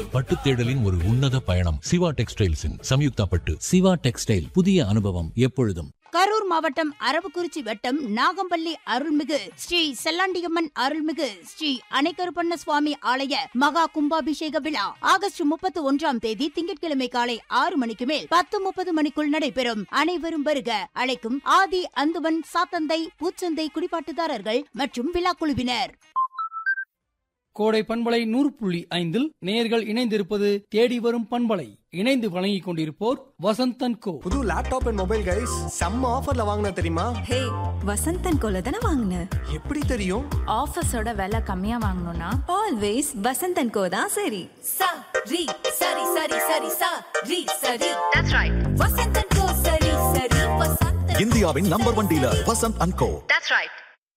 பட்டு தேடலின் ஒரு உன்னத பயணம் சிவா டெக்ஸ்டைல்ஸின் சம்யுக்தா பட்டு சிவா டெக்ஸ்டைல் புதிய அனுபவம் எப்பொழுதும் கரூர் மாவட்டம் அரவக்குறிச்சி வட்டம் நாகம்பள்ளி அருள்மிகு ஸ்ரீ செல்லாண்டியம்மன் அருள்மிகு ஸ்ரீ அணைக்கருப்பண்ண சுவாமி ஆலய மகா கும்பாபிஷேக விழா ஆகஸ்ட் முப்பத்தி ஒன்றாம் தேதி திங்கட்கிழமை காலை ஆறு மணிக்கு மேல் பத்து முப்பது மணிக்குள் நடைபெறும் அனைவரும் வருக அழைக்கும் ஆதி அந்துவன் சாத்தந்தை பூச்சந்தை குடிபாட்டுதாரர்கள் மற்றும் விழா குழுவினர் கோடை பண்பலை நூறு புள்ளி ஐந்தில் நேர்கள் இணைந்திருப்பது தேடி வரும் பண்பலை இணைந்து வழங்கிக் கொண்டிருப்போர் வசந்தன் கோ புது லேப்டாப் அண்ட் மொபைல் கைஸ் செம்ம ஆஃபர்ல வாங்கின தெரியுமா ஹே வசந்தன் கோல தானே வாங்கின எப்படி தெரியும் ஆஃபீஸோட விலை கம்மியா வாங்கணும்னா ஆல்வேஸ் வசந்தன் கோ தான் சரி sa ri sari sari sari sa ri sari that's right vasantan ko sari sari vasantan இந்தியாவின் number one dealer Vasanth and co that's right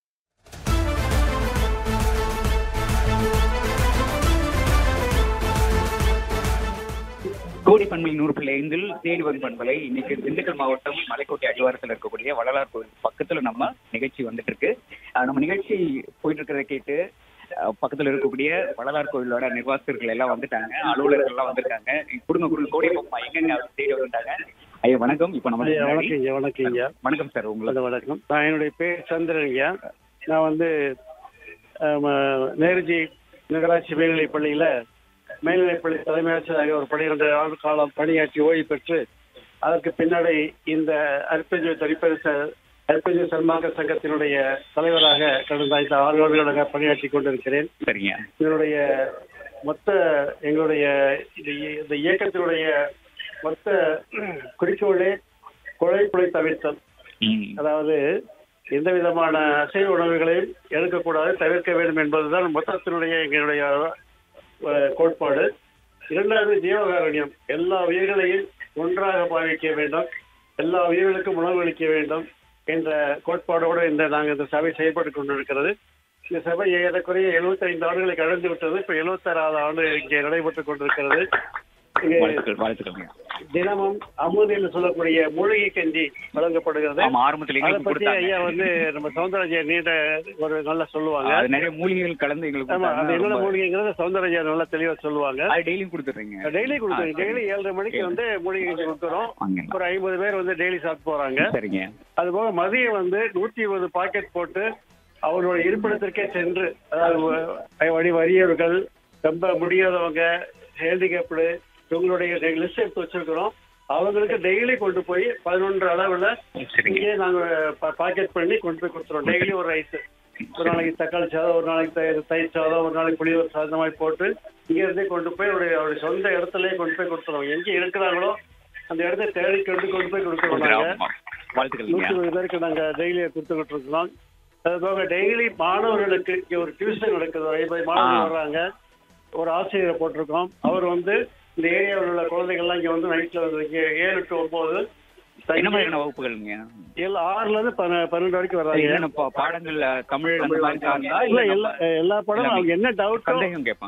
கோடி பண்பலை நூறு பிள்ளை ஐந்தில் தேடி வரும் பண்பலை இன்னைக்கு திண்டுக்கல் மாவட்டம் மலைக்கோட்டை அடிவாரத்தில் இருக்கக்கூடிய வள்ளலார் கோவில் பக்கத்துல நம்ம நிகழ்ச்சி வந்துட்டு இருக்கு அஹ் நம்ம நிகழ்ச்சி போயிட்டு இருக்கிறத கேட்டு அஹ் பக்கத்துல இருக்கக்கூடிய வள்ளலார் கோவிலோட நிர்வாகஸ்தர்கள் எல்லாம் வந்துட்டாங்க அலுவலர்கள் எல்லாம் வந்திருக்காங்க குடும்ப குடும்ப கோடி பாப்பா எங்கெங்க தேடி வந்துட்டாங்க ஐயா வணக்கம் இப்போ நம்ம ஐயா, வணக்கம் ஐயா வணக்கம் ஐயா வணக்கம் சார் உங்களுக்கு நல்ல வணக்கம் நான் என்னுடைய பேர் சந்திரன் ஐயா நான் வந்து ஆம், நேருஜி நகராட்சி மேல்நிலைப் பள்ளியில் மேல்நிலைப்பள்ளி தலைமை ஆசிரியராக ஒரு பன்னிரெண்டு ஆண்டு காலம் பணியாற்றி ஓய்வு பெற்று அதற்கு பின்னாடி இந்த அற்புஜ தரிப்பரிச அற்புஜ சன்மாக சங்கத்தினுடைய தலைவராக கடந்த ஐந்து ஆறு ஆண்டுகளாக பணியாற்றி கொண்டிருக்கிறேன் சரிங்க இதனுடைய மொத்த எங்களுடைய இந்த இய- இந்த இயக்கத்தினுடைய மொத்த குறிக்கோளே கொலைப்புலை தவிர்த்தல் ம். அதாவது எந்த விதமான அசைவ உணவுகளையும் எடுக்கக்கூடாது தவிர்க்க வேண்டும் என்பதுதான் மொத்தத்தினுடைய எங்களுடைய அஹ், கோட்பாடு இரண்டாவது ஜீவகாருண்யம் எல்லா உயிர்களையும் ஒன்றாக பாவிக்க வேண்டும் எல்லா உயிர்களுக்கும் உணவு அளிக்க வேண்டும் என்ற கோட்பாடோடு இந்த நாங்கள் இந்த சபை செயல்பட்டு கொண்டிருக்கிறது இந்த சபை ஏறக்குறைய 75 ஆண்டுகளை கடந்து விட்டது இப்ப 76வது ஆண்டு இங்கே நடைபெற்றுக் கொண்டிருக்கிறது இங்கே வாழ்த்துக்கள் வாழ்த்துக்கள்ங்க தினமும் அமுது என்று சொல்லக்கூடிய மூலிகை கஞ்சி வழங்கப்படுகிறது ஆமா ஆரம்பத்துல அதை எங்களுக்கு பத்தி ஐயா கொடுத்தாங்க வந்து நம்ம சௌந்தரஜா நீண்ட ஒரு நல்லா சொல்லுவாங்க அது நிறைய மூலிகைகள் கலந்து எங்களுக்கு ஆமா அது கொடுத்தாங்க. என்னென்ன ரொம்ப- மூலிகைங்கிறத சௌந்தரஜா நல்லா தெளிவா சொல்லுவாங்க அது டெய்லியும் கொடுத்துட்றீங்க டெய்லி கொடுக்குறோம் டெய்லி ஏழரை மணிக்கு வந்து மூலிகை கஞ்சி கொடுக்குறோம் வாங்கிடலாம். ஒரு ஐம்பது பேர் வந்து டெய்லி சாப்பிட்டு போறாங்க சரிங்க அது போக மதியம் வந்து நூத்தி இருபது பாக்கெட் போட்டு அவர்களோட இருப்பிடத்திற்கே சென்று அதாவது வ- வழி வறியவர்கள் ரொம்ப முடியாதவங்க ஹேண்டிகேப்டு இவங்களுடைய லிஸ்ட் எடுத்து வச்சிருக்கிறோம் அவங்களுக்கு டெய்லி கொண்டு போய் பதினொன்று அளவுல சரிங்க இங்கே நாங்க பாக்கெட் பண்ணி கொண்டு போய் கொடுத்துருவோம் டெய்லி ஒரு ரைஸ் ஒரு நாளைக்கு தக்காளி சாதம் ஒரு நாளைக்கு த- தயிர் சாதம் ஒரு நாளைக்கு புளியோர் சாதம் இந்த மாதிரி போட்டு இங்க இருந்தே கொண்டு போய் அவருடைய அவருடைய சொந்த இடத்துலயே கொண்டு போய் கொடுத்துருவோம் எங்க இருக்கிறாங்களோ அந்த இடத்த தேடி கொண்டு கொண்டு போய் கொடுத்துருவோம் நாங்க ஆமா. வாழ்த்துக்கள்ங்க நூற்றி இருபது பேருக்கு நாங்க டெய்லி கொடுத்துக்கிட்டு இருக்கோம் அது போக டெய்லி மாணவர்களுக்கு இங்க ஒரு டியூஷன் நடக்குது ஒரு ஐம்பது மாணவர்கள் ஆ. வர்றாங்க ஒரு ஆசிரியரை போட்டிருக்கோம் அவர் வந்து இந்த ஏரியாவில் உள்ள குழந்தைகள்லாம் இங்க வந்து நைட்ல வந்து இங்க ஏழு டு ஒன்பது என்ன மாதிரியான வகுப்புகள்ங்க ஏழு ஆறுல இருந்து பன்ன- பன்னெண்டு வரைக்கும் வர்றாங்க என்னென்ன பா- பாடங்கள்ல தமிழ் அந்த மாதிரி இருந்தா இல்ல இல்ல எல்லா எல்லா படமும் அவங்க என்ன டவுட்டோ சந்தேகம் கேட்பாங்க